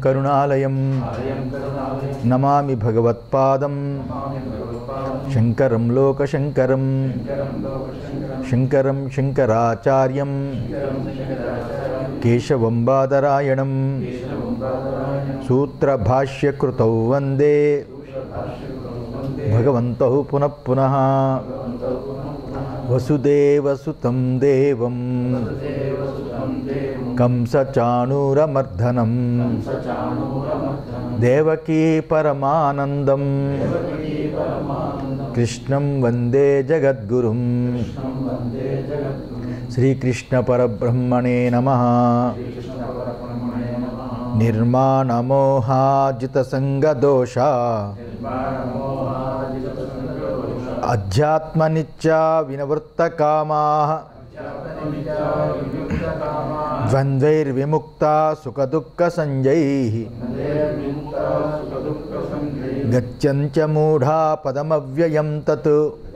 కరుణాలయం నమామి భగవత్పాదం శంకరం లోకశంకరం శంకరం శంకరాచార్యం కేశవం బాదరాయణం సూత్రభాష్యకృతౌ వందే భగవంతౌ పునః పునః వసుదేవసుతం దేవం కంసచాణూరమర్ధనం దేవకీ పరమానందం కృష్ణం వందే జగద్గురుం శ్రీకృష్ణ పరబ్రహ్మణే నమ నిర్మాణమోహాజితసంగదోష అధ్యాత్మనిత్యా వినవృత్తకామా ద్వంద్వైర్విముక్త సుఖదుఃఖసంజై గచ్చంత్య మూఢా పదమవ్యయం తత్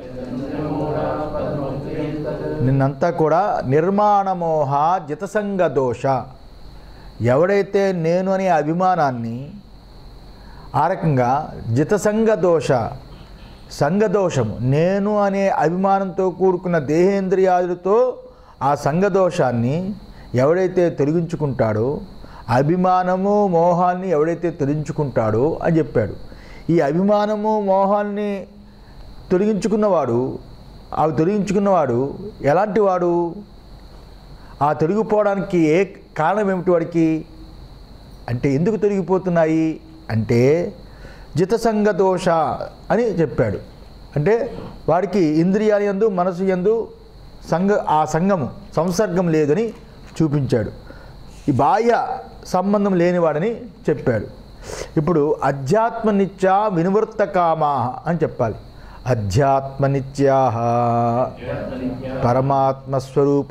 నిన్నంతా కూడా నిర్మాణమోహ జితసంగ దోష ఎవడైతే నేను అనే అభిమానాన్ని ఆ రకంగా జితసంగ దోష సంగదోషము నేను అనే అభిమానంతో కూడుకున్న దేహేంద్రియాదులతో ఆ సంగదోషాన్ని ఎవడైతే తొలగించుకుంటాడో అభిమానము మోహాన్ని ఎవడైతే తొలగించుకుంటాడో అని చెప్పాడు ఈ అభిమానము మోహాన్ని తొలగించుకున్నవాడు అవి తొలగించుకున్నవాడు ఎలాంటి వాడు ఆ తొలగిపోవడానికి ఏ కారణం ఏమిటి వాడికి అంటే ఎందుకు తొలగిపోతున్నాయి అంటే జితసంగ దోష అని చెప్పాడు అంటే వాడికి ఇంద్రియాల యందు మనసు యందు సంగ ఆ సంగము సంసర్గం లేదని చూపించాడు ఈ బాహ్య సంబంధం లేనివాడని చెప్పాడు ఇప్పుడు అధ్యాత్మనిత్యా వినివృత్త కామా అని చెప్పాలి అధ్యాత్మనిత్యా పరమాత్మస్వరూప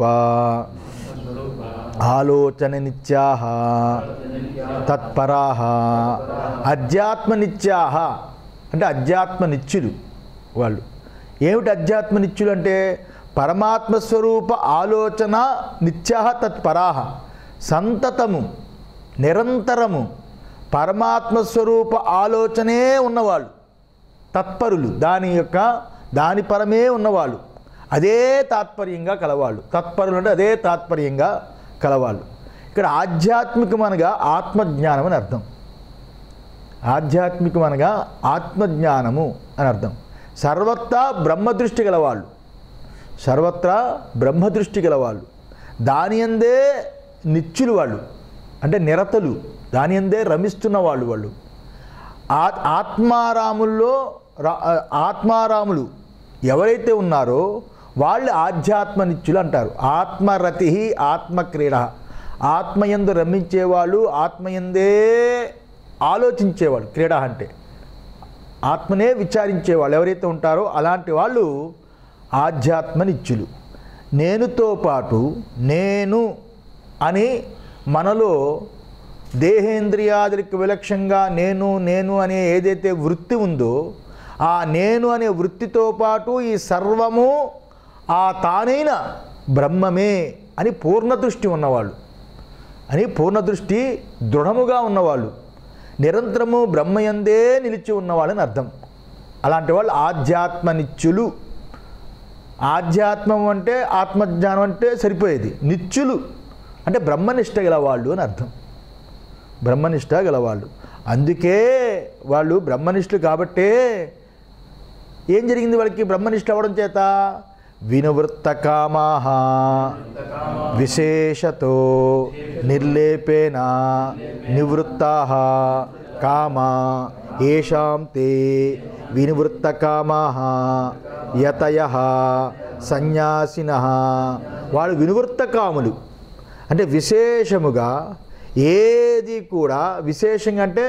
ఆలోచన నిత్యా తత్పరా అధ్యాత్మ నిత్యా అంటే అధ్యాత్మ నిత్యులు వాళ్ళు ఏమిటి అధ్యాత్మ నిత్యులు అంటే పరమాత్మ స్వరూప ఆలోచన నిత్యా తత్పరా సంతతము నిరంతరము పరమాత్మ స్వరూప ఆలోచనే ఉన్నవాళ్ళు తత్పరులు దాని యొక్క దాని పరమే ఉన్నవాళ్ళు అదే తాత్పర్యంగా కలవాళ్ళు తత్పరులు అంటే అదే తాత్పర్యంగా కలవాళ్ళు ఇక్కడ ఆధ్యాత్మికం అనగా ఆత్మజ్ఞానం అని అర్థం ఆధ్యాత్మికం అనగా ఆత్మజ్ఞానము అని అర్థం సర్వత్రా బ్రహ్మదృష్టి గలవాళ్ళు సర్వత్రా బ్రహ్మదృష్టి గలవాళ్ళు దాని అందే నిత్యులు వాళ్ళు అంటే నిరతలు దాని అందే రమిస్తున్న వాళ్ళు వాళ్ళు ఆ ఆత్మారాముల్లో రా- ఆత్మారాములు ఎవరైతే ఉన్నారో వాళ్ళు ఆధ్యాత్మ నిత్యులు అంటారు ఆత్మరతి ఆత్మక్రీడ ఆత్మయందు రమించేవాళ్ళు ఆత్మయందే ఆలోచించేవాళ్ళు క్రీడ అంటే ఆత్మనే విచారించేవాళ్ళు ఎవరైతే ఉంటారో అలాంటి వాళ్ళు ఆధ్యాత్మ నిత్యులు నేనుతో పాటు నేను అని మనలో దేహేంద్రియాదులకు విలక్షంగా నేను నేను అనే ఏదైతే వృత్తి ఉందో ఆ నేను అనే వృత్తితో పాటు ఈ సర్వము ఆ తానైన బ్రహ్మమే అని పూర్ణ దృష్టి ఉన్నవాళ్ళు అని పూర్ణ దృష్టి దృఢముగా ఉన్నవాళ్ళు నిరంతరము బ్రహ్మయందే నిలిచి ఉన్నవాళ్ళని అర్థం అలాంటి వాళ్ళు ఆధ్యాత్మ నిత్యులు ఆధ్యాత్మం అంటే ఆత్మజ్ఞానం అంటే సరిపోయేది నిత్యులు అంటే బ్రహ్మనిష్ట గలవాళ్ళు అని అర్థం బ్రహ్మనిష్ట గలవాళ్ళు అందుకే వాళ్ళు బ్రహ్మనిష్ఠులు కాబట్టే ఏం జరిగింది వాళ్ళకి బ్రహ్మనిష్ట అవ్వడం చేత వినువృత్త కామాహ విశేషతో నిర్లేపేన నివృత్తా కామా ఏషాం తే వినివృత్త కామా యతయ సన్యాసిన వాళ్ళు వినివృత్త కాములు అంటే విశేషముగా ఏది కూడా విశేషంగా అంటే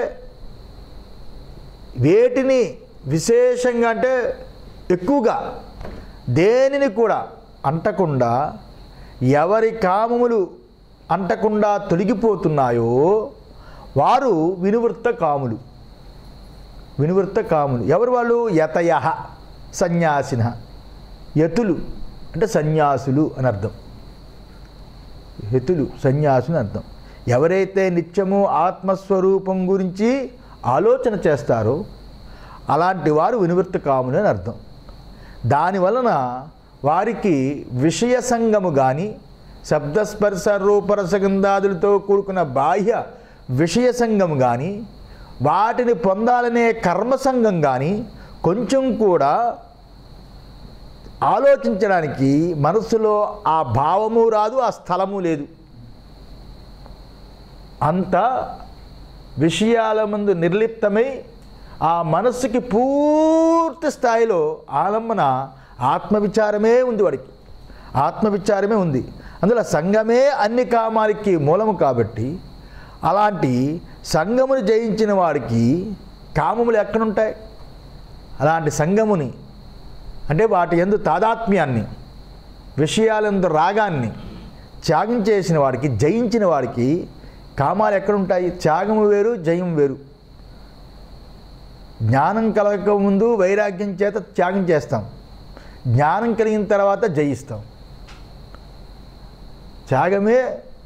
వేటిని విశేషంగా అంటే ఎక్కువగా దేనిని కూడా అంటకుండా ఎవరి కామములు అంటకుండా తొలగిపోతున్నాయో వారు వినివృత్త కాములు వినివృత్త కాములు ఎవరు వాళ్ళు యతయ సన్యాసిన యతులు అంటే సన్యాసులు అని అర్థం యతులు సన్యాసులు అని అర్థం ఎవరైతే నిత్యము ఆత్మస్వరూపం గురించి ఆలోచన చేస్తారో అలాంటి వారు వినివృత్తి కాములు అని అర్థం దానివలన వారికి విషయ సంగము కానీ శబ్దస్పర్శ రూపరసగంధాదులతో కూడుకున్న బాహ్య విషయ సంఘం కానీ వాటిని పొందాలనే కర్మ సంఘం కానీ కొంచెం కూడా ఆలోచించడానికి మనస్సులో ఆ భావము రాదు ఆ స్థలము లేదు అంత విషయాల ముందు నిర్లిప్తమై ఆ మనస్సుకి పూర్తి స్థాయిలో ఆలంబన ఆత్మవిచారమే ఉంది వాడికి ఆత్మవిచారమే ఉంది అందులో సంఘమే అన్ని కామాలకి మూలము కాబట్టి అలాంటి సంఘమును జయించిన వాడికి కామములు ఎక్కడుంటాయి అలాంటి సంఘముని అంటే వాటి ఎందు తాదాత్మ్యాన్ని విషయాలందు రాగాన్ని త్యాగం చేసిన వాడికి జయించిన వాడికి కామాలు ఎక్కడుంటాయి త్యాగము వేరు జయం వేరు జ్ఞానం కలగక ముందు వైరాగ్యం చేత త్యాగం చేస్తాం జ్ఞానం కలిగిన తర్వాత జయిస్తాం త్యాగమే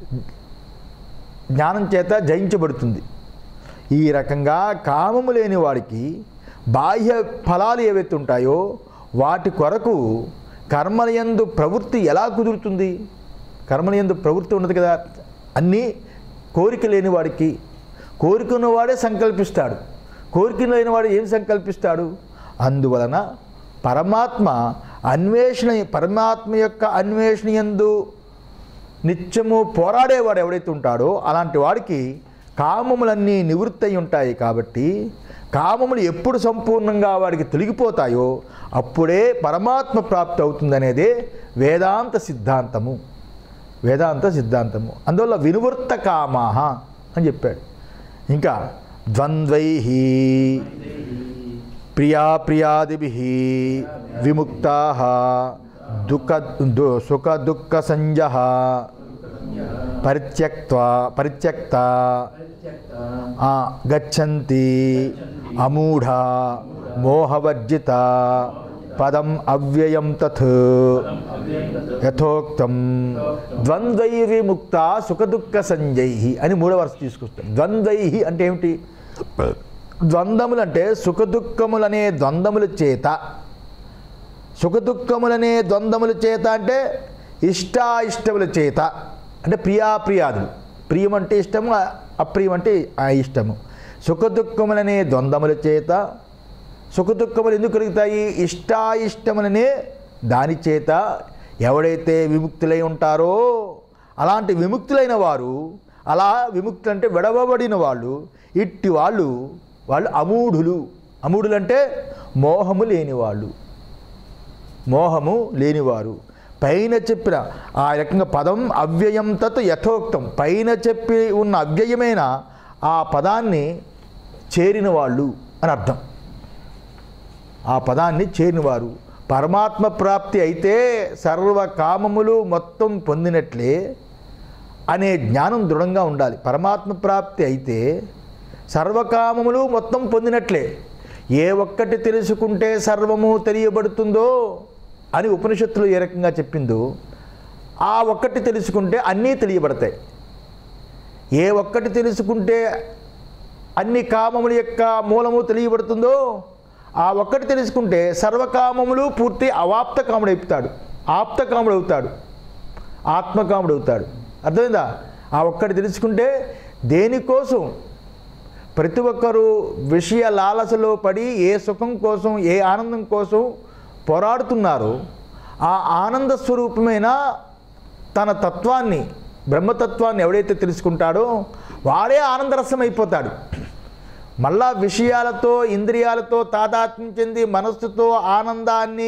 జ్ఞానం చేత జయించబడుతుంది ఈ రకంగా కామము లేని వాడికి బాహ్య ఫలాలు ఏవైతే ఉంటాయో వాటి కొరకు కర్మలయందు ప్రవృత్తి ఎలా కుదురుతుంది కర్మలయందు ప్రవృత్తి ఉండదు కదా అన్నీ కోరిక లేని వాడికి కోరిక ఉన్నవాడే సంకల్పిస్తాడు కోరిక లేనివాడు ఏం సంకల్పిస్తాడు అందువలన పరమాత్మ అన్వేషణ పరమాత్మ యొక్క అన్వేషణ యందు నిత్యము పోరాడేవాడు ఎవడైతే ఉంటాడో అలాంటి వాడికి కామములన్నీ నివృత్తి అయి ఉంటాయి కాబట్టి కామములు ఎప్పుడు సంపూర్ణంగా వాడికి తొలగిపోతాయో అప్పుడే పరమాత్మ ప్రాప్తి అవుతుందనేదే వేదాంత సిద్ధాంతము వేదాంత సిద్ధాంతము అందువల్ల వినువృత్త కామాహ అని చెప్పాడు ఇంకా ద్వంద్వై ప్రియా ప్రియాదిభి విముక్తా దుఃఖ దు సుఖ దుఃఖ సంజ పరిత్యక్త పరిత్యక్త ఆ, గచ్చంతి అమూఢ మోహవర్జిత పదం అవ్యయం తత్ యథోక్తం ద్వంద్వైర్విముక్త సుఖదుఃఖ సంజై అని మూడవ వరుస తీసుకొస్తాం ద్వంద్వై అంటే ఏమిటి ద్వంద్వములు అంటే సుఖదుఖములనే ద్వంద్వముల చేత సుఖదుఖములనే ద్వంద్వముల చేత అంటే ఇష్టాయిష్టముల చేత అంటే ప్రియాప్రియాదులు ప్రియం అంటే ఇష్టము అప్రియం అంటే ఆ ఇష్టము సుఖదుఖములనే ద్వంద్వముల చేత సుఖదుఖములు ఎందుకు కలుగుతాయి ఇష్టాయిష్టములనే దాని చేత ఎవడైతే విముక్తులై ఉంటారో అలాంటి విముక్తులైన వారు అలా విముక్తులు అంటే విడవబడిన వాళ్ళు ఇట్టి వాళ్ళు వాళ్ళు అమూఢులు అమూఢులు అంటే మోహము లేని వాళ్ళు మోహము లేనివారు పైన చెప్పిన ఆ రకంగా పదం అవ్యయం తత్ యథోక్తం పైన చెప్పి ఉన్న అవ్యయమైన ఆ పదాన్ని చేరిన వాళ్ళు అని అర్థం ఆ పదాన్ని చేరినవారు పరమాత్మ ప్రాప్తి అయితే సర్వ కామములు మొత్తం పొందినట్లే అనే జ్ఞానం దృఢంగా ఉండాలి పరమాత్మ ప్రాప్తి అయితే సర్వకామములు మొత్తం పొందినట్లే ఏ ఒక్కటి తెలుసుకుంటే సర్వము తెలియబడుతుందో అని ఉపనిషత్తులు ఏ రకంగా చెప్పిందో ఆ ఒక్కటి తెలుసుకుంటే అన్నీ తెలియబడతాయి ఏ ఒక్కటి తెలుసుకుంటే అన్ని కామముల యొక్క మూలము తెలియబడుతుందో ఆ ఒక్కటి తెలుసుకుంటే సర్వకామములు పూర్తి అవాప్త కాముడు అయిపోతాడు ఆప్త కాముడు అవుతాడు ఆత్మకాముడు అవుతాడు అర్థమైందా ఆ ఒక్కటి తెలుసుకుంటే దేనికోసం ప్రతి ఒక్కరూ విషయ లాలసలో పడి ఏ సుఖం కోసం ఏ ఆనందం కోసం పోరాడుతున్నారో ఆ ఆనంద స్వరూపమైన తన తత్వాన్ని బ్రహ్మతత్వాన్ని ఎవడైతే తెలుసుకుంటాడో వాడే ఆనందరసం అయిపోతాడు మళ్ళా విషయాలతో ఇంద్రియాలతో తాదాత్మ్యం చెంది మనస్సుతో ఆనందాన్ని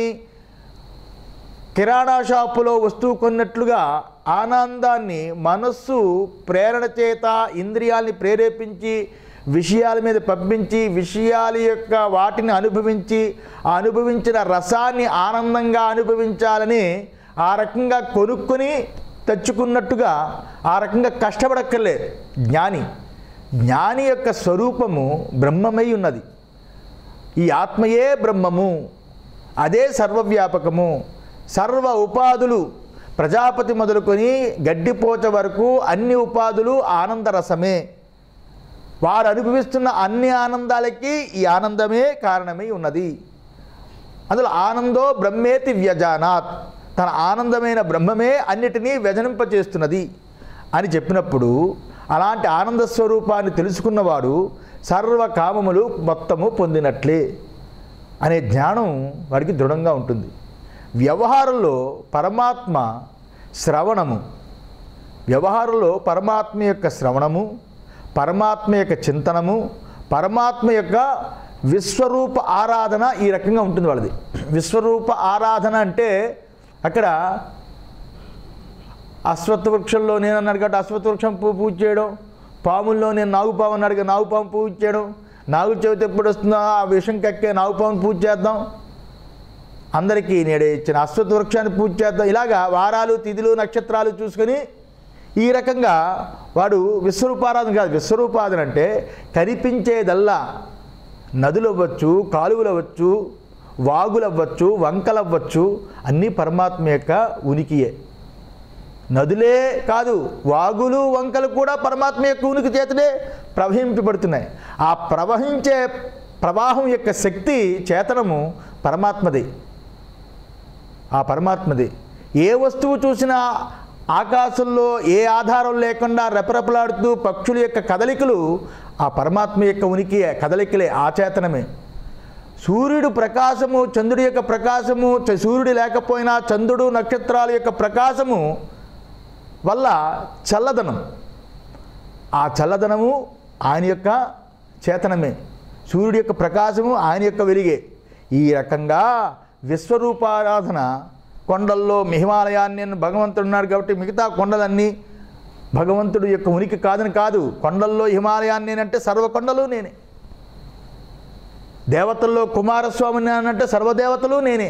కిరాణా షాపులో వస్తువు కొన్నట్లుగా ఆనందాన్ని మనస్సు ప్రేరణ చేత ఇంద్రియాల్ని ప్రేరేపించి విషయాల మీద పంపించి విషయాల యొక్క వాటిని అనుభవించి ఆ అనుభవించిన రసాన్ని ఆనందంగా అనుభవించాలని ఆ రకంగా కొనుక్కొని తెచ్చుకున్నట్టుగా ఆ రకంగా కష్టపడక్కర్లేదు జ్ఞాని జ్ఞాని యొక్క స్వరూపము బ్రహ్మమై ఉన్నది ఈ ఆత్మయే బ్రహ్మము అదే సర్వవ్యాపకము సర్వ ఉపాధులు ప్రజాపతి మొదలుకొని గడ్డిపోచ వరకు అన్ని ఉపాధులు ఆనందరసమే వారు అనుభవిస్తున్న అన్ని ఆనందాలకి ఈ ఆనందమే కారణమై ఉన్నది అందులో ఆనందో బ్రహ్మేతి వ్యజానాత్ తన ఆనందమైన బ్రహ్మమే అన్నిటినీ వ్యజనింపచేస్తున్నది అని చెప్పినప్పుడు అలాంటి ఆనంద స్వరూపాన్ని తెలుసుకున్నవాడు సర్వ కామములు మొత్తము పొందినట్లే అనే జ్ఞానం వాడికి దృఢంగా ఉంటుంది వ్యవహారంలో పరమాత్మ శ్రవణము వ్యవహారంలో పరమాత్మ యొక్క శ్రవణము పరమాత్మ యొక్క చింతనము పరమాత్మ యొక్క విశ్వరూప ఆరాధన ఈ రకంగా ఉంటుంది వాళ్ళది విశ్వరూప ఆరాధన అంటే అక్కడ అశ్వత్థ వృక్షంలో నేను అన్నాడు కాబట్టి అశ్వత్థ వృక్షం పూ పూజ చేయడం పాముల్లో నేను నాగుపాము అన్నాడు కదా నాగుపాము పూజ చేయడం నాగు చవితి ఎప్పుడు వస్తుందో ఆ విషం కక్కే నాగుపాముని పూజ చేద్దాం అందరికీ నేడే ఇచ్చిన అశ్వత్థ వృక్షాన్ని పూజ చేద్దాం ఇలాగా వారాలు తిథులు నక్షత్రాలు చూసుకొని ఈ రకంగా వాడు విశ్వరూపారాధన కాదు విశ్వరూపారాధన అంటే కనిపించేదల్లా నదులు అవ్వచ్చు కాలువలు అవ్వచ్చు వాగులు అవ్వచ్చు వంకలు అవ్వచ్చు అన్నీ పరమాత్మ యొక్క ఉనికియే నదులే కాదు వాగులు వంకలు కూడా పరమాత్మ యొక్క ఉనికి చేతనే ప్రవహింపబడుతున్నాయి ఆ ప్రవహించే ప్రవాహం యొక్క శక్తి చేతనము పరమాత్మది ఆ పరమాత్మది ఏ వస్తువు చూసినా ఆకాశంలో ఏ ఆధారం లేకుండా రెపరెపలాడుతూ పక్షుల యొక్క కదలికలు ఆ పరమాత్మ యొక్క ఉనికి కదలికలే ఆచేతనమే సూర్యుడు ప్రకాశము చంద్రుడి యొక్క ప్రకాశము చ- సూర్యుడు లేకపోయినా చంద్రుడు నక్షత్రాల యొక్క ప్రకాశము వల్ల చల్లదనం ఆ చల్లదనము ఆయన యొక్క చేతనమే సూర్యుడి యొక్క ప్రకాశము ఆయన యొక్క వెలిగే ఈ రకంగా విశ్వరూపారాధన కొండల్లో హిమాలయాన్ని నేను భగవంతుడు ఉన్నాడు కాబట్టి మిగతా కొండలన్నీ భగవంతుడు యొక్క ఉనికి కాదని కాదు కొండల్లో హిమాలయాన్ని నేనంటే సర్వ కొండలు నేనే దేవతల్లో కుమారస్వామిని అనంటే సర్వదేవతలు నేనే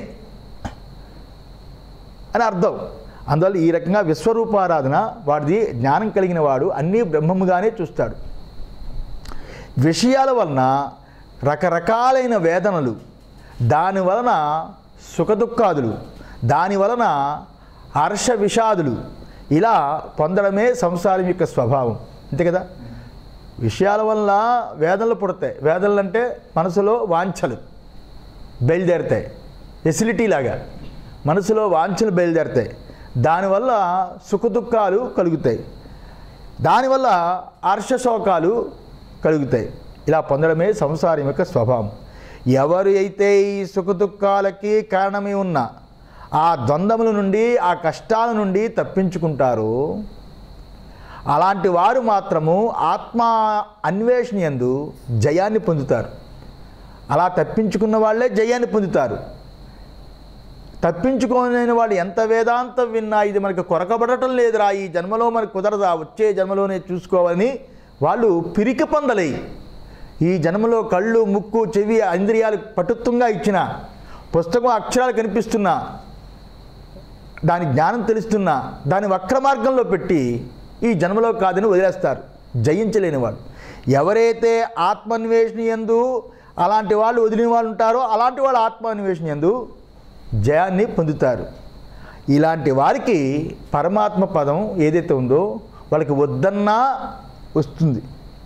అని అర్థం అందువల్ల ఈ రకంగా విశ్వరూపారాధన వాడిది జ్ఞానం కలిగిన వాడు అన్నీ బ్రహ్మముగానే చూస్తాడు విషయాల వలన రకరకాలైన వేదనలు దాని వలన సుఖదుఖాదులు దాని వలన హర్ష విషాదులు ఇలా పొందడమే సంసారం యొక్క స్వభావం అంతే కదా విషయాల వల్ల వేదనలు పుడతాయి వేదనలు అంటే మనసులో వాంఛలు బయలుదేరుతాయి ఎసిలిటీ లాగా మనసులో వాంఛలు బయలుదేరుతాయి దానివల్ల సుఖదుఖాలు కలుగుతాయి దానివల్ల హర్షశోకాలు కలుగుతాయి ఇలా పొందడమే సంసారం యొక్క స్వభావం ఎవరు అయితే ఈ సుఖదుఖాలకి కారణమై ఉన్న ఆ ద్వంద్వముల నుండి ఆ కష్టాల నుండి తప్పించుకుంటారో అలాంటి వారు మాత్రము ఆత్మ అన్వేషణ యందు జయాన్ని పొందుతారు అలా తప్పించుకున్న వాళ్ళే జయాన్ని పొందుతారు తప్పించుకోలేని వాడు ఎంత వేదాంతం విన్నా ఇది మనకు కొరకబడటం లేదురా ఈ జన్మలో మనకు కుదరదా వచ్చే జన్మలోనే చూసుకోవాలని వాళ్ళు పిరికి పొందలై ఈ జన్మలో కళ్ళు ముక్కు చెవి ఇంద్రియాలు పటుత్వంగా ఇచ్చిన పుస్తకం అక్షరాలు కనిపిస్తున్నా దాని జ్ఞానం తెలుస్తున్నా దాని వక్ర మార్గంలో పెట్టి ఈ జన్మలో కాదని వదిలేస్తారు జయించలేని వాళ్ళు ఎవరైతే ఆత్మాన్వేషణ ఎందు అలాంటి వాళ్ళు వదిలిన వాళ్ళు ఉంటారో అలాంటి వాళ్ళు ఆత్మాన్వేషణ ఎందు జయాన్ని పొందుతారు ఇలాంటి వారికి పరమాత్మ పదం ఏదైతే ఉందో వాళ్ళకి వద్దన్నా వస్తుంది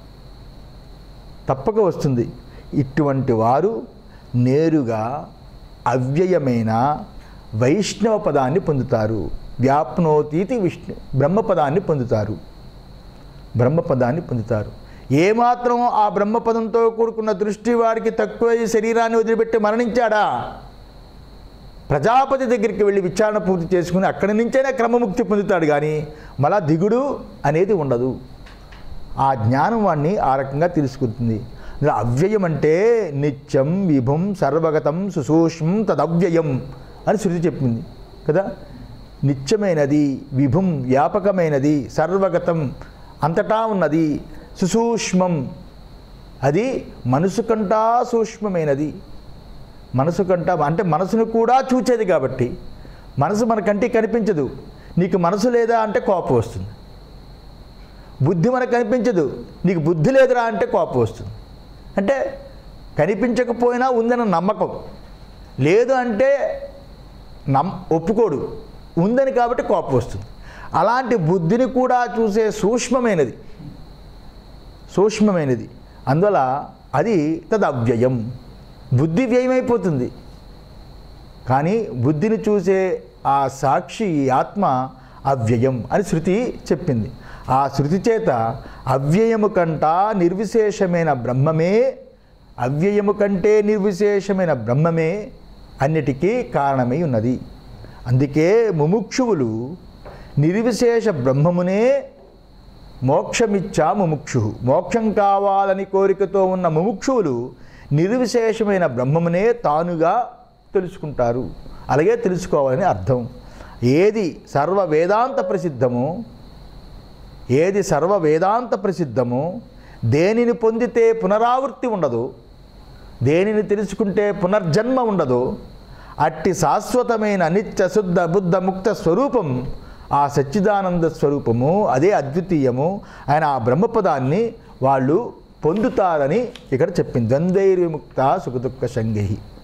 తప్పక వస్తుంది ఇటువంటి వారు నేరుగా అవ్యయమైన వైష్ణవ పదాన్ని పొందుతారు వ్యాప్నోతీతి విష్ణు బ్రహ్మపదాన్ని పొందుతారు బ్రహ్మపదాన్ని పొందుతారు ఏమాత్రం ఆ బ్రహ్మపదంతో కూడుకున్న దృష్టి వాడికి తక్కువ ఈ శరీరాన్ని వదిలిపెట్టి మరణించాడా ప్రజాపతి దగ్గరికి వెళ్ళి విచారణ పూర్తి చేసుకుని అక్కడి నుంచైనా క్రమముక్తి పొందుతాడు కానీ మళ్ళా దిగుడు అనేది ఉండదు ఆ జ్ఞానం వాడిని ఆ రకంగా తెలుసుకుంటుంది ఇందులో అవ్యయం అంటే నిత్యం విభం సర్వగతం సుసూక్ష్మం తదవ్యయం అని శృతి చెప్పింది కదా నిత్యమైనది విభుం వ్యాపకమైనది సర్వగతం అంతటా ఉన్నది సుసూక్ష్మం అది మనసు కంటా సూక్ష్మమైనది మనసు కంట అంటే మనసును కూడా చూచేది కాబట్టి మనసు మన కంటికి కనిపించదు నీకు మనసు లేదా అంటే కోపం వస్తుంది బుద్ధి మనకు కనిపించదు నీకు బుద్ధి లేదురా అంటే కోపం వస్తుంది అంటే కనిపించకపోయినా ఉందన్న నమ్మకం లేదు అంటే నమ్ ఒప్పుకోడు ఉందని కాబట్టి కోపం వస్తుంది అలాంటి బుద్ధిని కూడా చూసే సూక్ష్మమైనది సూక్ష్మమైనది అందువల్ల అది తదవ్యయం బుద్ధి వ్యయమైపోతుంది కానీ బుద్ధిని చూసే ఆ సాక్షి ఈ ఆత్మ అవ్యయం అని శృతి చెప్పింది ఆ శృతి చేత అవ్యయము కంట నిర్విశేషమైన బ్రహ్మమే అవ్యయము కంటే నిర్విశేషమైన బ్రహ్మమే అన్నిటికీ కారణమై ఉన్నది అందుకే ముముక్షువులు నిర్విశేష బ్రహ్మమునే మోక్షమిచ్చా ముముక్షు మోక్షం కావాలని కోరికతో ఉన్న ముముక్షువులు నిర్విశేషమైన బ్రహ్మమునే తానుగా తెలుసుకుంటారు అలాగే తెలుసుకోవాలని అర్థం ఏది సర్వ వేదాంత ప్రసిద్ధమో ఏది సర్వ వేదాంత ప్రసిద్ధమో దేనిని పొందితే పునరావృత్తి ఉండదు దేనిని తెలుసుకుంటే పునర్జన్మ ఉండదు అట్టి శాశ్వతమైన నిత్య శుద్ధ బుద్ధ ముక్త స్వరూపం ఆ సచ్చిదానంద స్వరూపము అదే అద్వితీయము ఆయన ఆ బ్రహ్మపదాన్ని వాళ్ళు పొందుతారని ఇక్కడ చెప్పింది ద్వంద్వైర్విముక్త సుఖదుఖ సంగై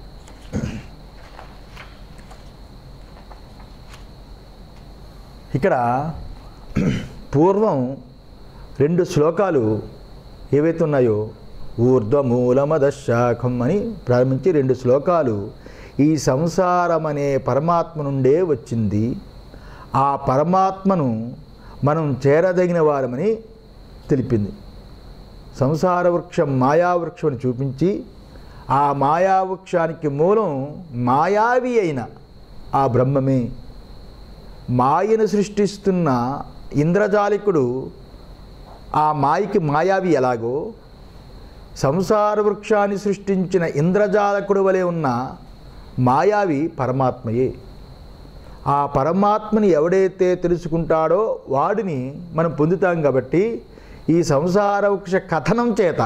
ఇక్కడ పూర్వం రెండు శ్లోకాలు ఏవైతే ఉన్నాయో ఊర్ధ్వమూలమదశాఖం అని ప్రారంభించి రెండు శ్లోకాలు ఈ సంసారం అనే పరమాత్మ నుండే వచ్చింది ఆ పరమాత్మను మనం చేరదగిన వారమని తెలిపింది సంసార వృక్షం మాయావృక్షం అని చూపించి ఆ మాయావృక్షానికి మూలం మాయావి అయిన ఆ బ్రహ్మమే మాయను సృష్టిస్తున్న ఇంద్రజాలికుడు ఆ మాయకి మాయావి ఎలాగో సంసార వృక్షాన్ని సృష్టించిన ఇంద్రజాలకుడు వలె ఉన్న మాయావి పరమాత్మయే ఆ పరమాత్మని ఎవడైతే తెలుసుకుంటాడో వాడిని మనం పొందుతాం కాబట్టి ఈ సంసార వృక్ష కథనం చేత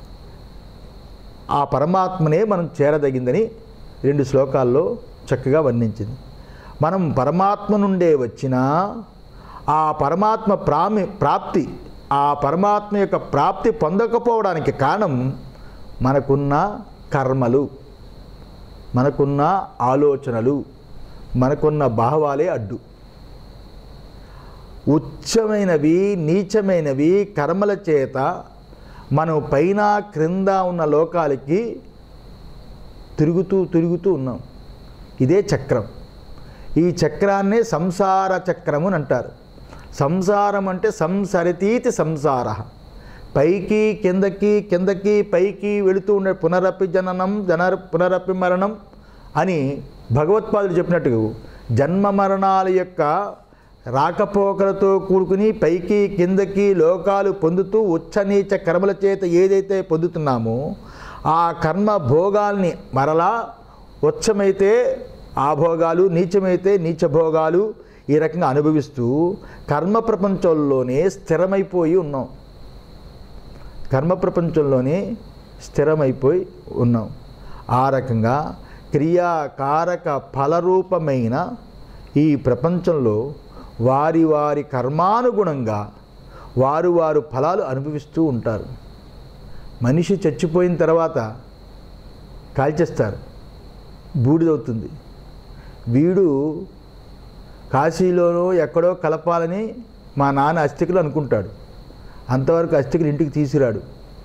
ఆ పరమాత్మనే మనం చేరదగిందని రెండు శ్లోకాల్లో చక్కగా వర్ణించింది మనం పరమాత్మ నుండే వచ్చినా ఆ పరమాత్మ ప్రామి ప్రాప్తి ఆ పరమాత్మ యొక్క ప్రాప్తి పొందకపోవడానికి కారణం మనకున్న కర్మలు మనకున్న ఆలోచనలు మనకున్న భావాలే అడ్డు ఉచ్చమైనవి నీచమైనవి కర్మల చేత మనం పైన క్రింద ఉన్న లోకాలకి తిరుగుతూ తిరుగుతూ ఉన్నాం ఇదే చక్రం ఈ చక్రాన్నే సంసార చక్రము అని అంటారు సంసారం అంటే సంసరితీతి సంసార పైకి కిందకి కిందకి పైకి వెళుతూ ఉండే పునరపి జననం జన పునరపి మరణం అని భగవత్పాదులు చెప్పినట్టు జన్మ మరణాల యొక్క రాకపోకలతో కూడుకుని పైకి కిందకి లోకాలు పొందుతూ ఉచ్చనీచ కర్మల చేత ఏదైతే పొందుతున్నామో ఆ కర్మ భోగాల్ని మరలా ఉచ్చమైతే ఆ భోగాలు నీచమైతే నీచ భోగాలు ఈ రకంగా అనుభవిస్తూ కర్మ ప్రపంచంలోనే స్థిరమైపోయి ఉన్నాం కర్మ ప్రపంచంలోనే స్థిరమైపోయి ఉన్నాం ఆ రకంగా క్రియాకారక ఫలరూపమైన ఈ ప్రపంచంలో వారి వారి కర్మానుగుణంగా వారు వారు ఫలాలు అనుభవిస్తూ ఉంటారు మనిషి చచ్చిపోయిన తర్వాత కాల్చేస్తారు బూడిదవుతుంది వీడు కాశీలోనో ఎక్కడో కలపాలని మా నాన్న అస్థికులు అనుకుంటాడు అంతవరకు అస్థికులు ఇంటికి తీసుకురాడు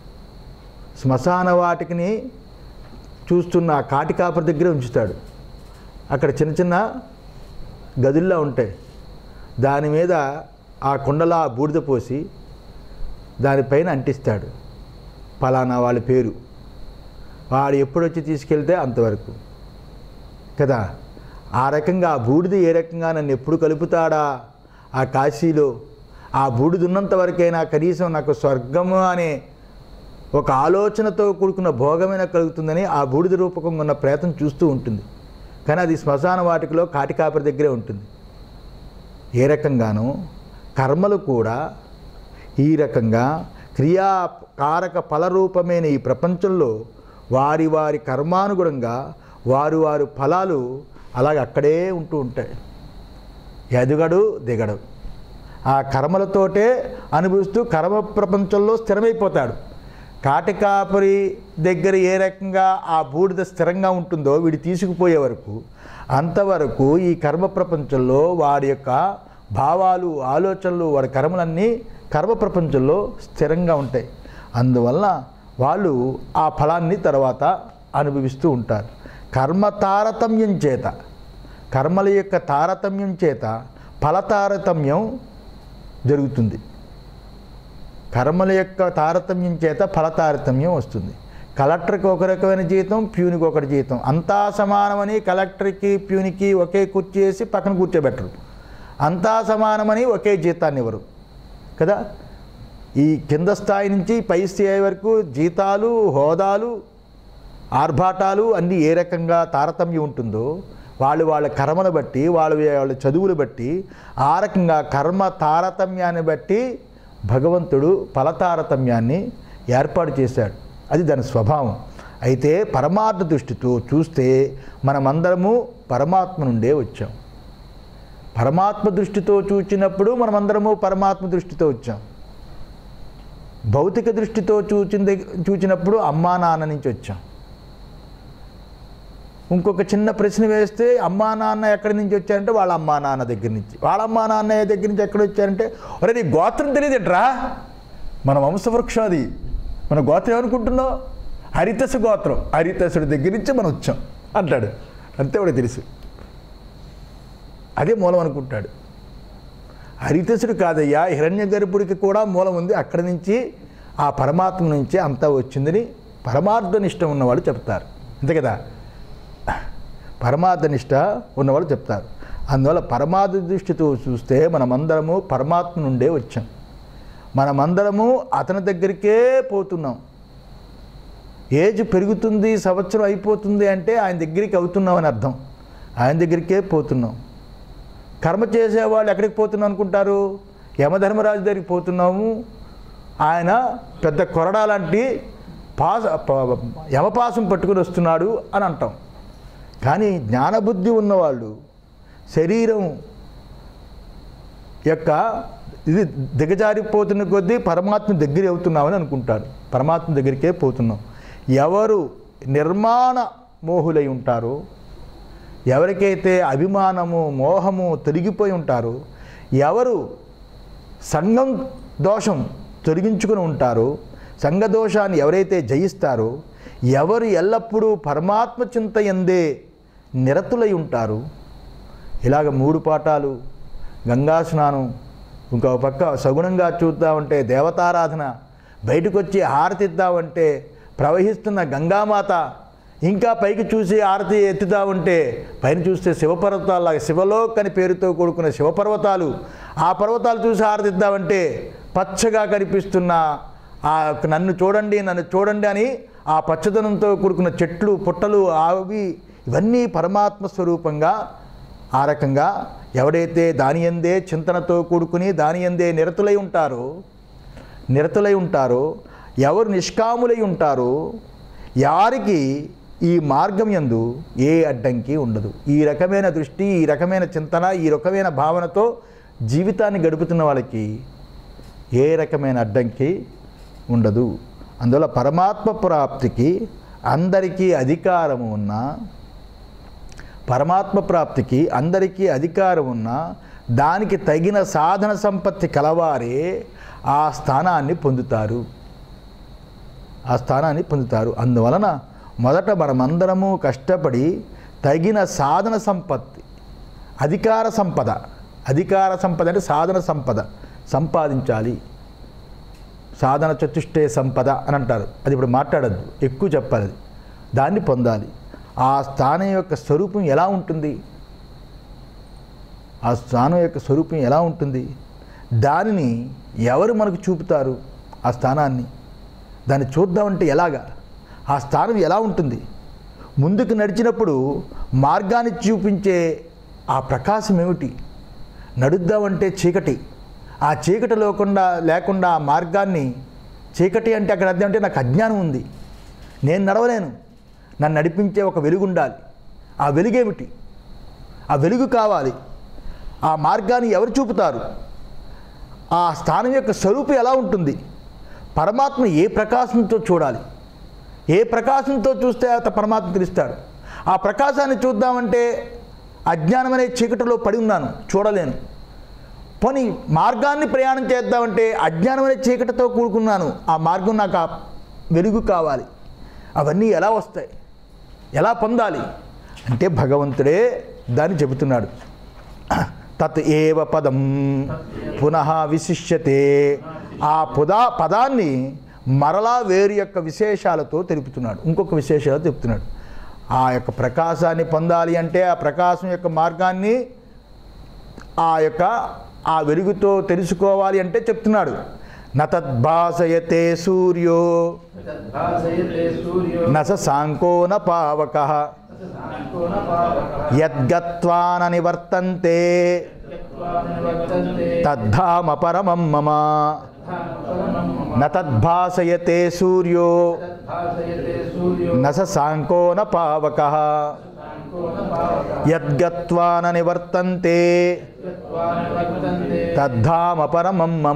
శ్మశాన వాటికిని చూస్తున్న ఆ కాటి కాపరి దగ్గర ఉంచుతాడు అక్కడ చిన్న చిన్న గదుల్లో ఉంటాయి దాని మీద ఆ కుండలా బూడిద పోసి దానిపైన అంటిస్తాడు ఫలానా వాళ్ళ పేరు వాడు ఎప్పుడు వచ్చి తీసుకెళ్తే అంతవరకు కదా ఆ రకంగా ఆ బూడిద ఏ రకంగా నన్ను ఎప్పుడు కలుపుతాడా ఆ కాశీలో ఆ బూడిద ఉన్నంత వరకైనా కనీసం నాకు స్వర్గము అనే ఒక ఆలోచనతో కూడుకున్న భోగమైన కలుగుతుందని ఆ బూడిద రూపకంగా ఉన్న ప్రేతం చూస్తూ ఉంటుంది కానీ అది శ్మశాన వాటికలో కాటికాపరి దగ్గరే ఉంటుంది ఏ రకంగానో కర్మలు కూడా ఈ రకంగా క్రియాకారక ఫలరూపమైన ఈ ప్రపంచంలో వారి వారి కర్మానుగుణంగా వారు వారు ఫలాలు అలాగ అక్కడే ఉంటూ ఉంటాయి ఎదుగడు దిగడు ఆ కర్మలతోటే అనుభవిస్తూ కర్మ ప్రపంచంలో స్థిరమైపోతాడు కాటికాపరి దగ్గర ఏ రకంగా ఆ బూడిద స్థిరంగా ఉంటుందో వీడు తీసుకుపోయే వరకు అంతవరకు ఈ కర్మ ప్రపంచంలో వాడి యొక్క భావాలు ఆలోచనలు వాడి కర్మలన్నీ కర్మ ప్రపంచంలో స్థిరంగా ఉంటాయి అందువల్ల వాళ్ళు ఆ ఫలాన్ని తర్వాత అనుభవిస్తూ ఉంటారు కర్మ తారతమ్యం చేత కర్మల యొక్క తారతమ్యం చేత ఫల తారతమ్యం జరుగుతుంది కర్మల యొక్క తారతమ్యం చేత ఫల తారతమ్యం వస్తుంది కలెక్టర్కి ఒక రకమైన జీతం ప్యూనికి ఒకటి జీతం అంతా సమానమని కలెక్టర్కి ప్యూనికి ఒకే కుర్చీ వేసి పక్కన కూర్చోబెట్టరు అంతా సమానమని ఒకే జీతాన్ని ఇవ్వరు కదా ఈ కింద స్థాయి నుంచి పై స్థాయి వరకు జీతాలు హోదాలు ఆర్భాటాలు అన్నీ ఏ రకంగా తారతమ్యం ఉంటుందో వాళ్ళు వాళ్ళ కర్మను బట్టి వాళ్ళ వాళ్ళ చదువులు బట్టి ఆ రకంగా కర్మ తారతమ్యాన్ని బట్టి భగవంతుడు ఫల తారతమ్యాన్ని ఏర్పాటు చేశాడు అది దాని స్వభావం అయితే పరమార్థ దృష్టితో చూస్తే మనమందరము పరమాత్మ నుండే వచ్చాం పరమాత్మ దృష్టితో చూచినప్పుడు మనమందరము పరమాత్మ దృష్టితో వచ్చాం భౌతిక దృష్టితో చూచిన దగ్గ- చూచినప్పుడు అమ్మా నాన్న నుంచి వచ్చాం ఇంకొక చిన్న ప్రశ్న వేస్తే అమ్మా నాన్న ఎక్కడి నుంచి వచ్చారంటే వాళ్ళ అమ్మా నాన్న దగ్గర నుంచి వాళ్ళ అమ్మా నాన్న దగ్గర నుంచి ఎక్కడ వచ్చారంటే ఒరే నీ గోత్రం తెలియదేట్రా మన వంశవృక్షం అది మన గోత్రం ఏమనుకుంటున్నావు హరితసు గోత్రం హరితసుడి దగ్గర నుంచి మనం వచ్చాం అంటాడు అంతే వాడికి తెలుసు అదే మూలం అనుకుంటాడు హరితసుడు కాదయ్యా హిరణ్య గర్భుడికి కూడా మూలం ఉంది అక్కడి నుంచి ఆ పరమాత్మ నుంచి అంతా వచ్చిందని పరమార్థనిష్ట ఉన్నవాళ్ళు చెప్తారు అంతే కదా పరమార్థనిష్ట ఉన్నవాళ్ళు చెప్తారు అందువల్ల పరమార్థ దృష్టితో చూస్తే మనమందరము పరమాత్మ నుండే వచ్చాం మనమందరము అతని దగ్గరికే పోతున్నాం ఏజ్ పెరుగుతుంది సంవత్సరం అయిపోతుంది అంటే ఆయన దగ్గరికి అవుతున్నాం అని అర్థం ఆయన దగ్గరికే పోతున్నాం కర్మ చేసేవాళ్ళు ఎక్కడికి పోతున్నాం అనుకుంటారు యమధర్మరాజు దగ్గరికి పోతున్నాము ఆయన పెద్ద కొరడా లాంటి పాస ప- యమపాసం పట్టుకుని వస్తున్నాడు అని అంటాం కానీ జ్ఞానబుద్ధి ఉన్నవాళ్ళు శరీరం యొక్క ఇది దిగజారిపోతున్న కొద్దీ పరమాత్మ దగ్గర అవుతున్నామని అనుకుంటారు పరమాత్మ దగ్గరికే పోతున్నాం ఎవరు నిర్మాణ మోహులై ఉంటారో ఎవరికైతే అభిమానము మోహము తొలగిపోయి ఉంటారో ఎవరు సంఘం దోషం తొలగించుకుని ఉంటారో సంఘ దోషాన్ని ఎవరైతే జయిస్తారో ఎవరు ఎల్లప్పుడూ పరమాత్మ చింత ఎందే నిరతులై ఉంటారు ఇలాగ మూడు పాఠాలు గంగా స్నానం ఇంకో పక్క సగుణంగా చూద్దామంటే దేవతారాధన బయటకు వచ్చి హారతి ఇద్దామంటే ప్రవహిస్తున్న గంగామాత ఇంకా పైకి చూసి హారతి ఎత్తుదామంటే పైన చూస్తే శివపర్వతాల శివలోక్ అని పేరుతో కూడుకున్న శివపర్వతాలు ఆ పర్వతాలు చూసి హారతి ఇద్దామంటే పచ్చగా కనిపిస్తున్న ఆ నన్ను చూడండి నన్ను చూడండి అని ఆ పచ్చదనంతో కూడుకున్న చెట్లు పుట్టలు అవి ఇవన్నీ పరమాత్మ స్వరూపంగా ఆ రకంగా ఎవడైతే దాని ఎందే చింతనతో కూడుకుని దాని ఎందే నిరతులై ఉంటారో నిరతులై ఉంటారో ఎవరు నిష్కాములై ఉంటారో యారికి ఈ మార్గం యందు ఏ అడ్డంకి ఉండదు ఈ రకమైన దృష్టి ఈ రకమైన చింతన ఈ రకమైన భావనతో జీవితాన్ని గడుపుతున్న వాళ్ళకి ఏ రకమైన అడ్డంకి ఉండదు అందువల్ల పరమాత్మ ప్రాప్తికి అందరికీ అధికారము ఉన్నా పరమాత్మ ప్రాప్తికి అందరికీ అధికారం ఉన్నా దానికి తగిన సాధన సంపత్తి కలవారే ఆ స్థానాన్ని పొందుతారు ఆ స్థానాన్ని పొందుతారు అందువలన మొదట మనమందరము కష్టపడి తగిన సాధన సంపత్తి అధికార సంపద అధికార సంపద అంటే సాధన సంపద సంపాదించాలి సాధన చతుష్టే సంపద అని అంటారు అది ఇప్పుడు మాట్లాడద్దు ఎక్కువ చెప్పాలి అది దాన్ని పొందాలి ఆ స్థానం యొక్క స్వరూపం ఎలా ఉంటుంది ఆ స్థానం యొక్క స్వరూపం ఎలా ఉంటుంది దానిని ఎవరు మనకు చూపుతారు ఆ స్థానాన్ని దాన్ని చూద్దామంటే ఎలాగా ఆ స్థానం ఎలా ఉంటుంది ముందుకు నడిచినప్పుడు మార్గాన్ని చూపించే ఆ ప్రకాశం ఏమిటి నడుద్దామంటే చీకటి ఆ చీకటి లేకుండా లేకుండా ఆ మార్గాన్ని చీకటి అంటే అక్కడ అర్థం అంటే నాకు అజ్ఞానం ఉంది నేను నడవలేను నన్ను నడిపించే ఒక వెలుగు ఉండాలి ఆ వెలుగేమిటి ఆ వెలుగు కావాలి ఆ మార్గాన్ని ఎవరు చూపుతారు ఆ స్థానం యొక్క స్వరూపం ఎలా ఉంటుంది పరమాత్మ ఏ ప్రకాశంతో చూడాలి ఏ ప్రకాశంతో చూస్తే అత పరమాత్మ తెలుస్తాడు ఆ ప్రకాశాన్ని చూద్దామంటే అజ్ఞానం అనే చీకటిలో పడి ఉన్నాను చూడలేను పోనీ మార్గాన్ని ప్రయాణం చేద్దామంటే అజ్ఞానం అనే చీకటితో కూడుకున్నాను ఆ మార్గం నాకు ఆ వెలుగు కావాలి అవన్నీ ఎలా వస్తాయి ఎలా పొందాలి అంటే భగవంతుడే దాన్ని చెబుతున్నాడు తత్ ఏవ పదం పునః విశిష్యతే ఆ పుదా పదాన్ని మరలా వేరు యొక్క విశేషాలతో తెలుపుతున్నాడు ఇంకొక విశేషాలు చెప్తున్నాడు ఆ యొక్క ప్రకాశాన్ని పొందాలి అంటే ఆ ప్రకాశం యొక్క మార్గాన్ని ఆ యొక్క ఆ వెలుగుతో తెలుసుకోవాలి అంటే చెప్తున్నాడు నతద్భాసయతే సూర్యో తద్భాసయతే సూర్యో నస సాంకోన పావక యద్గత్వాన నివర్తంతే నివర్తంతే తద్ధామ పరమం మమ న తద్భాసయతే సూర్యో తద్భాసయతే సూర్యో నస సాంకోన పావక యద్గత్వాన నివర్తంతే నివర్తంతే తద్ధామ పరమం మమ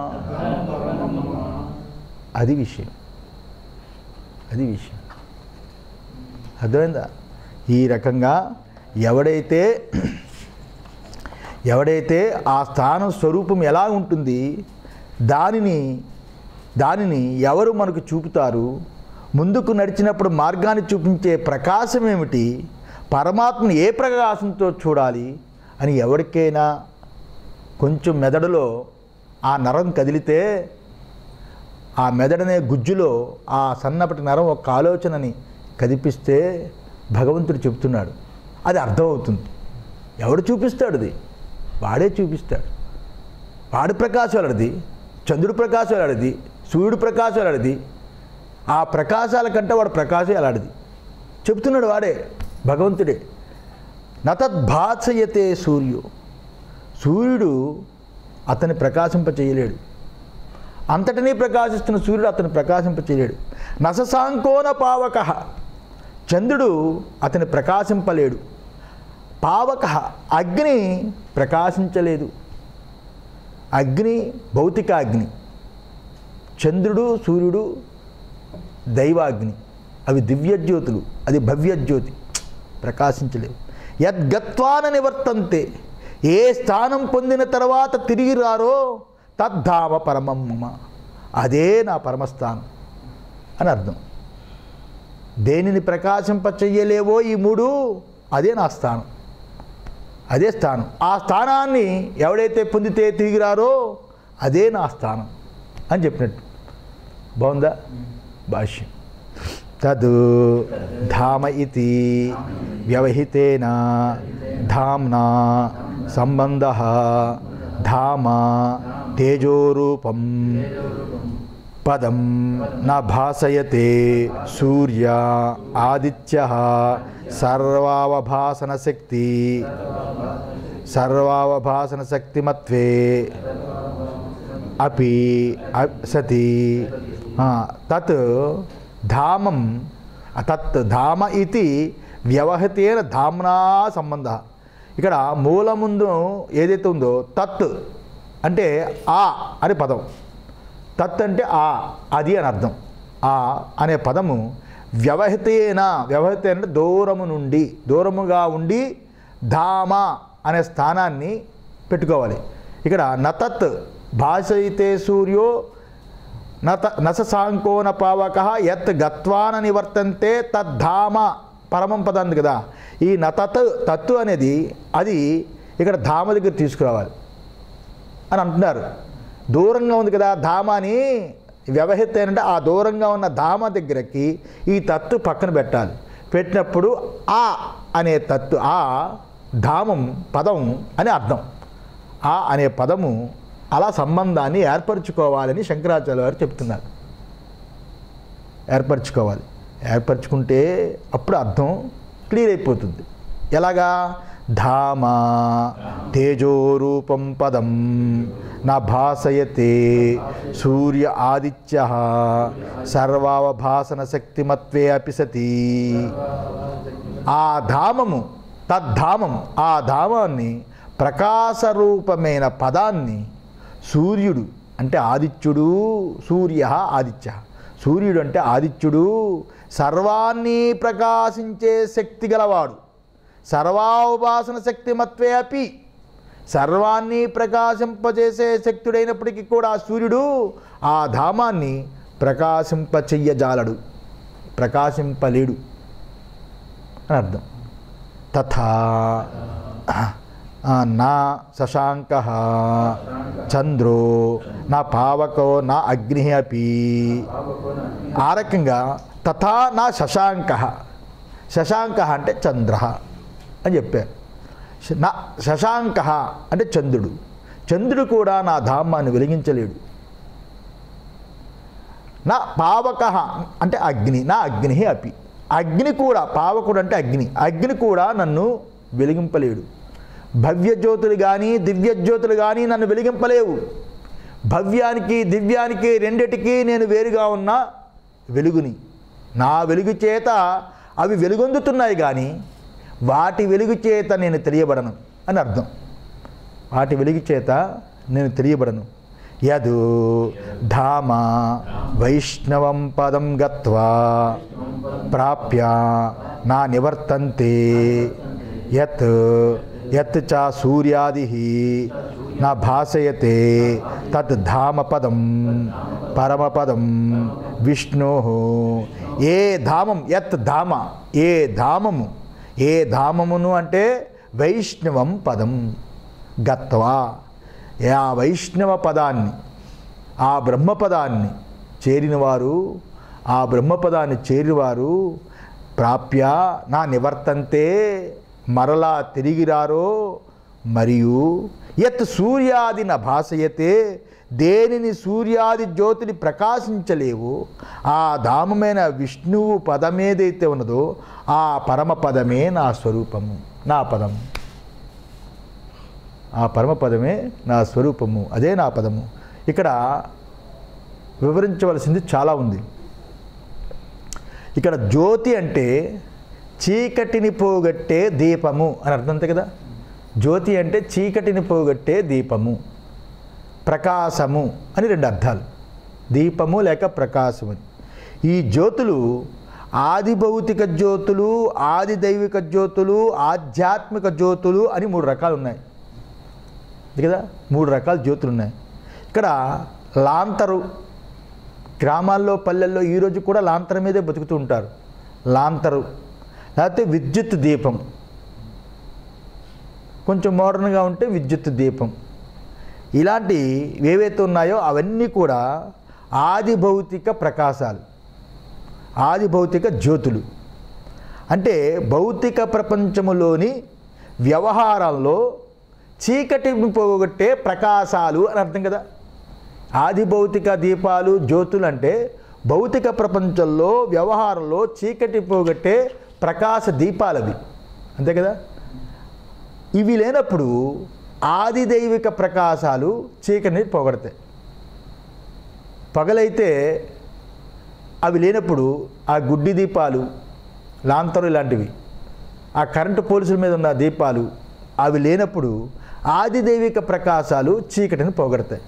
అది విషయం అది విషయం అర్థమైందా ఈ రకంగా ఎవడైతే ఎవడైతే ఆ స్థానం స్వరూపం ఎలా ఉంటుంది దానిని దానిని ఎవరు మనకు చూపుతారు ముందుకు నడిచినప్పుడు మార్గాన్ని చూపించే ప్రకాశం ఏమిటి పరమాత్మను ఏ ప్రకాశంతో చూడాలి అని ఎవరికైనా కొంచెం మెదడులో ఆ నరం కదిలితే ఆ మెదడనే గుజ్జులో ఆ సన్నపటి నరం ఒక ఆలోచనని కదిపిస్తే భగవంతుడు చెప్తున్నాడు అది అర్థమవుతుంది ఎవడు చూపిస్తాడు అది వాడే చూపిస్తాడు వాడి ప్రకాశం అలాంటిది చంద్రుడి ప్రకాశం అలాంటిది సూర్యుడి ప్రకాశం అలాంటిది ఆ ప్రకాశాల కంటే వాడు ప్రకాశం అలాంటిది చెప్తున్నాడు వాడే భగవంతుడే నతద్భాసయతే సూర్యు సూర్యుడు అతని ప్రకాశింప చేయలేడు అంతటినీ ప్రకాశిస్తున్న సూర్యుడు అతను ప్రకాశింప చేయలేడు నససాంకోన పావక చంద్రుడు అతని ప్రకాశింపలేడు పావక అగ్ని ప్రకాశించలేదు అగ్ని భౌతిక అగ్ని చంద్రుడు సూర్యుడు దైవాగ్ని అవి దివ్యజ్యోతులు అది భవ్యజ్యోతి ప్రకాశించలేవు యద్గత్వాన నివర్తంతే ఏ స్థానం పొందిన తర్వాత తిరిగి రారో తద్ధామ పరమమ్మ అదే నా పరమస్థానం అని అర్థం దేనిని ప్రకాశింప చెయ్యలేవో ఈ మూడు అదే నా స్థానం అదే స్థానం ఆ స్థానాన్ని ఎవడైతే పొందితే తిరిగి రారో అదే నా స్థానం అని చెప్పినట్టు బాగుందా భాష్యం తద్ ధామ ఇది వ్యవహితేన ధామ్నా సంబంధ ధామ తేజోరూపం పదం న భాసయతే సూర్య ఆదిత్య సర్వావభాసన శక్తి సర్వావభాసన శక్తిమత్వే అపి అ- సతి ఆ, తత్ ధామం తత్ ధామ ఇది వ్యవహతేన ధామ్నా సంబంధ ఇక్కడ మూలముందు ఏదైతే ఉందో తత్ అంటే ఆ అని పదం తత్ అంటే ఆ అది అని అర్థం ఆ అనే పదము వ్యవహితేన వ్యవహిత అంటే దూరము నుండి దూరముగా ఉండి ధామ అనే స్థానాన్ని పెట్టుకోవాలి ఇక్కడ నతత్ భాషయితే సూర్యో నత నస సాంకోన పావక యత్ గత్వాన నివర్తంతే తద్ధామ పరమం పదం ఉంది కదా ఈ నతత్ తత్తు అనేది అది ఇక్కడ ధామ దగ్గర తీసుకురావాలి అని అంటున్నారు దూరంగా ఉంది కదా ధామ అని వ్యవహిత ఏంటంటే ఆ దూరంగా ఉన్న ధామ దగ్గరకి ఈ తత్తు పక్కన పెట్టాలి పెట్టినప్పుడు ఆ అనే తత్తు ఆ ధామం పదం అని అర్థం ఆ అనే పదము అలా సంబంధాన్ని ఏర్పరచుకోవాలని శంకరాచార్య వారు చెప్తున్నారు ఏర్పరచుకోవాలి ఏర్పరచుకుంటే అప్పుడు అర్థం క్లియర్ అయిపోతుంది ఎలాగా ధామ తేజోరూపం పదం నా భాసయతే సూర్య ఆదిత్య సర్వావభాసన శక్తిమత్వే అపి సతి ఆ ధామము తద్ధామం ఆ ధామాన్ని ప్రకాశరూపమైన పదాన్ని సూర్యుడు అంటే ఆదిత్యుడు సూర్య ఆదిత్య సూర్యుడు అంటే ఆదిత్యుడు సర్వాన్ని ప్రకాశించే శక్తి గలవాడు సర్వాభాసన శక్తి మత్వే అపి సర్వాన్ని ప్రకాశింపజేసే శక్తుడైనప్పటికీ కూడా ఆ సూర్యుడు ఆ ధామాన్ని ప్రకాశింపచెయ్యజాలడు ప్రకాశింపలేడు అని అర్థం తథా ఆ, నా శశాంక చంద్రో నా పావకో నా అగ్ని అపి ఆ రకంగా తథా నా శశాంక శశాంక అంటే చంద్ర అని చెప్పారు శ- నా శశాంక అంటే చంద్రుడు చంద్రుడు కూడా నా ధామాన్ని వెలిగించలేడు నా పావక అంటే అగ్ని నా అగ్ని అపి అగ్ని కూడా పావకుడు అంటే అగ్ని అగ్ని కూడా నన్ను వెలిగింపలేడు భవ్య జ్యోతులు కానీ దివ్య జ్యోతులు కానీ నన్ను వెలిగింపలేవు భవ్యానికి దివ్యానికి రెండిటికి నేను వేరుగా ఉన్న వెలుగుని నా వెలుగు చేత అవి వెలుగొందుతున్నాయి కానీ వాటి వెలుగు చేత నేను తెలియబడను అని అర్థం వాటి వెలుగు చేత నేను తెలియబడను యదు ధామ వైష్ణవం పదం గత్వా ప్రాప్య నా నివర్తంతే యత్ యత్ చ సూర్యాది నా భాసయతే తత్ ధామ పదం పరమపదం విష్ణో ఏ ధామం యత్ ధామ ఏ ధామము ఏ ధామమును అంటే వైష్ణవం పదం గత్వా ఆ వైష్ణవ పదాన్ని ఆ బ్రహ్మపదాన్ని చేరినవారు ఆ బ్రహ్మపదాన్ని చేరినవారు ప్రాప్య నా నివర్తంతే మరలా తిరిగిరారో మరియు యత్ సూర్యాది న భాసయతే దేనిని సూర్యాది జ్యోతిని ప్రకాశించలేవు ఆ ధామమైన విష్ణువు పదమేదైతే ఉన్నదో ఆ పరమ పదమే నా స్వరూపము నా పదము ఆ పరమపదమే నా స్వరూపము అదే నా పదము ఇక్కడ వివరించవలసింది చాలా ఉంది ఇక్కడ జ్యోతి అంటే చీకటిని పోగొట్టే దీపము అని అర్థం అంతే కదా జ్యోతి అంటే చీకటిని పోగొట్టే దీపము ప్రకాశము అని రెండు అర్థాలు దీపము లేక ప్రకాశము అని ఈ జ్యోతులు ఆది భౌతిక జ్యోతులు ఆది దైవిక జ్యోతులు ఆధ్యాత్మిక జ్యోతులు అని మూడు రకాలు ఉన్నాయి ఇది కదా మూడు రకాల జ్యోతులు ఉన్నాయి ఇక్కడ లాంతరు గ్రామాల్లో పల్లెల్లో ఈరోజు కూడా లాంతరం మీదే బతుకుతూ ఉంటారు లాంతరు లేకపోతే విద్యుత్ దీపం కొంచెం మోడర్న్గా ఉంటే విద్యుత్ దీపం ఇలాంటి ఏవైతే ఉన్నాయో అవన్నీ కూడా ఆది భౌతిక ప్రకాశాలు ఆది భౌతిక జ్యోతులు అంటే భౌతిక ప్రపంచములోని వ్యవహారాల్లో చీకటిని పోగొట్టే ప్రకాశాలు అని అర్థం కదా ఆది భౌతిక దీపాలు జ్యోతులు అంటే భౌతిక ప్రపంచంలో వ్యవహారంలో చీకటి పోగొట్టే ప్రకాశ దీపాలవి అంతే కదా ఇవి లేనప్పుడు ఆది దైవిక ప్రకాశాలు చీకటిని పోగొడతాయి పగలైతే అవి లేనప్పుడు ఆ గుడ్డి దీపాలు లాంతరు ఇలాంటివి ఆ కరెంటు పోలీసుల మీద ఉన్న దీపాలు అవి లేనప్పుడు ఆది దైవిక ప్రకాశాలు చీకటిని పోగొడతాయి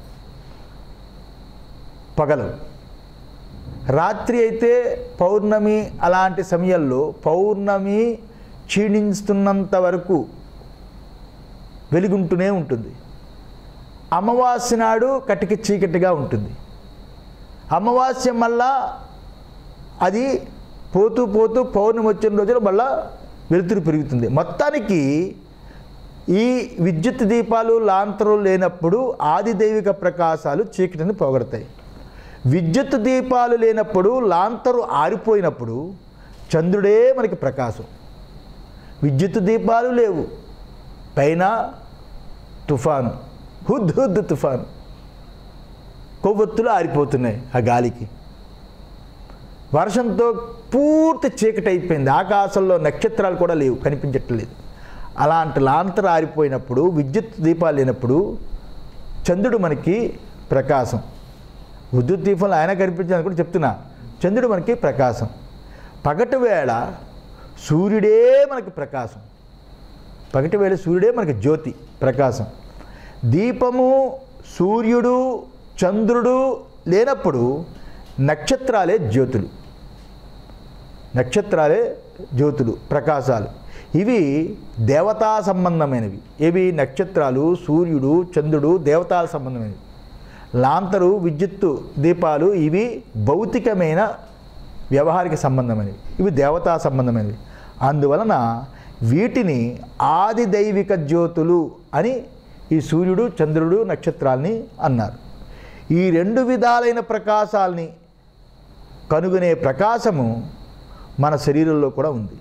పగలు రాత్రి అయితే పౌర్ణమి అలాంటి సమయంలో పౌర్ణమి క్షీణిస్తున్నంత వరకు వెలుగుంటూనే ఉంటుంది అమావాస్య నాడు కటికి చీకటిగా ఉంటుంది అమావాస్య మళ్ళా అది పోతూ పోతూ పౌర్ణమి వచ్చిన రోజున మళ్ళా వెలుతురు పెరుగుతుంది మొత్తానికి ఈ విద్యుత్ దీపాలు లాంతరులు లేనప్పుడు ఆది దైవిక ప్రకాశాలు చీకటిని పోగొడతాయి విద్యుత్ దీపాలు లేనప్పుడు లాంతరు ఆరిపోయినప్పుడు చంద్రుడే మనకి ప్రకాశం విద్యుత్ దీపాలు లేవు పైన తుఫాను హుద్ హుద్ తుఫాను కొవ్వొత్తులు ఆరిపోతున్నాయి ఆ గాలికి వర్షంతో పూర్తి చీకటి అయిపోయింది ఆకాశంలో నక్షత్రాలు కూడా లేవు కనిపించట్లేదు అలాంటి లాంతర ఆరిపోయినప్పుడు విద్యుత్ దీపాలు లేనప్పుడు చంద్రుడు మనకి ప్రకాశం విద్యుత్ దీపంలో ఆయన కనిపించాలని కూడా చెప్తున్నా చంద్రుడు మనకి ప్రకాశం పగటి వేళ సూర్యుడే మనకి ప్రకాశం పగటి వేళ సూర్యుడే మనకి జ్యోతి ప్రకాశం దీపము సూర్యుడు చంద్రుడు లేనప్పుడు నక్షత్రాలే జ్యోతులు నక్షత్రాలే జ్యోతులు ప్రకాశాలు ఇవి దేవతా సంబంధమైనవి ఇవి నక్షత్రాలు సూర్యుడు చంద్రుడు దేవతాల సంబంధమైనవి లాంతరు విద్యుత్తు దీపాలు ఇవి భౌతికమైన వ్యవహారిక సంబంధమైనవి ఇవి దేవతా సంబంధమైనవి అందువలన వీటిని ఆది దైవిక జ్యోతులు అని ఈ సూర్యుడు చంద్రుడు నక్షత్రాల్ని అన్నారు ఈ రెండు విధాలైన ప్రకాశాల్ని కనుగొనే ప్రకాశము మన శరీరంలో కూడా ఉంది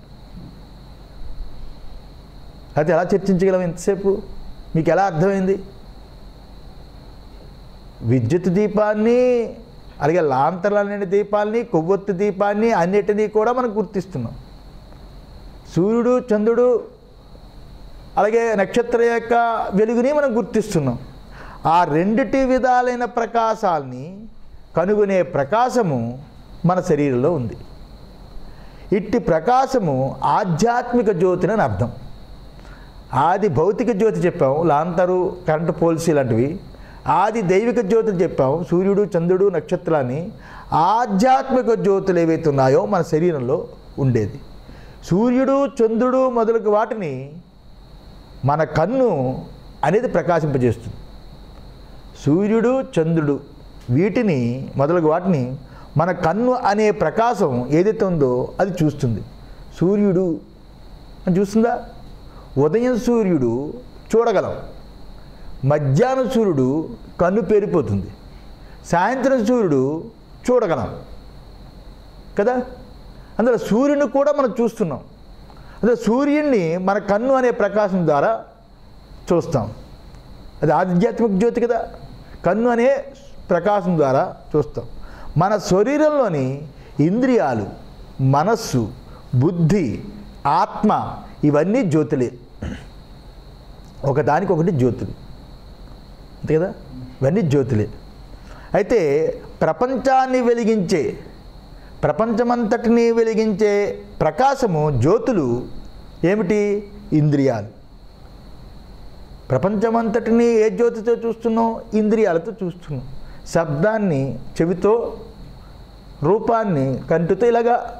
అయితే ఎలా చర్చించగలం ఎంతసేపు మీకు ఎలా అర్థమైంది విద్యుత్ దీపాన్ని అలాగే లాంతర్లనే దీపాలని కొవ్వొత్తి దీపాన్ని అన్నిటినీ కూడా మనం గుర్తిస్తున్నాం సూర్యుడు చంద్రుడు అలాగే నక్షత్రం యొక్క వెలుగుని మనం గుర్తిస్తున్నాం ఆ రెండిటి విధాలైన ప్రకాశాల్ని కనుగొనే ప్రకాశము మన శరీరంలో ఉంది ఇట్టి ప్రకాశము ఆధ్యాత్మిక జ్యోతిని అని అర్థం ఆది భౌతిక జ్యోతి చెప్పాం లాంతరు కరెంటు పోల్స్ ఇలాంటివి ఆది దైవిక జ్యోతులు చెప్పాం సూర్యుడు చంద్రుడు నక్షత్రాన్ని ఆధ్యాత్మిక జ్యోతులు ఏవైతే ఉన్నాయో మన శరీరంలో ఉండేది సూర్యుడు చంద్రుడు మొదలగు వాటిని మన కన్ను అనేది ప్రకాశింపజేస్తుంది సూర్యుడు చంద్రుడు వీటిని మొదలగు వాటిని మన కన్ను అనే ప్రకాశం ఏదైతే ఉందో అది చూస్తుంది సూర్యుడు అని చూస్తుందా ఉదయం సూర్యుడు చూడగలం మధ్యాహ్నం సూర్యుడు కన్ను పేరిపోతుంది సాయంత్రం సూర్యుడు చూడగలం కదా అందులో సూర్యుని కూడా మనం చూస్తున్నాం అదే సూర్యుడిని మన కన్ను అనే ప్రకాశం ద్వారా చూస్తాం అది ఆధ్యాత్మిక జ్యోతి కదా కన్ను అనే ప్రకాశం ద్వారా చూస్తాం మన శరీరంలోని ఇంద్రియాలు మనస్సు బుద్ధి ఆత్మ ఇవన్నీ జ్యోతులే ఒకదానికొకటి జ్యోతులు అంతే కదా ఇవన్నీ జ్యోతులే అయితే ప్రపంచాన్ని వెలిగించే ప్రపంచమంతటిని వెలిగించే ప్రకాశము జ్యోతులు ఏమిటి ఇంద్రియాలు ప్రపంచమంతటిని ఏ జ్యోతితో చూస్తున్నాం ఇంద్రియాలతో చూస్తున్నాం శబ్దాన్ని చెవితో రూపాన్ని కంటితో ఇలాగా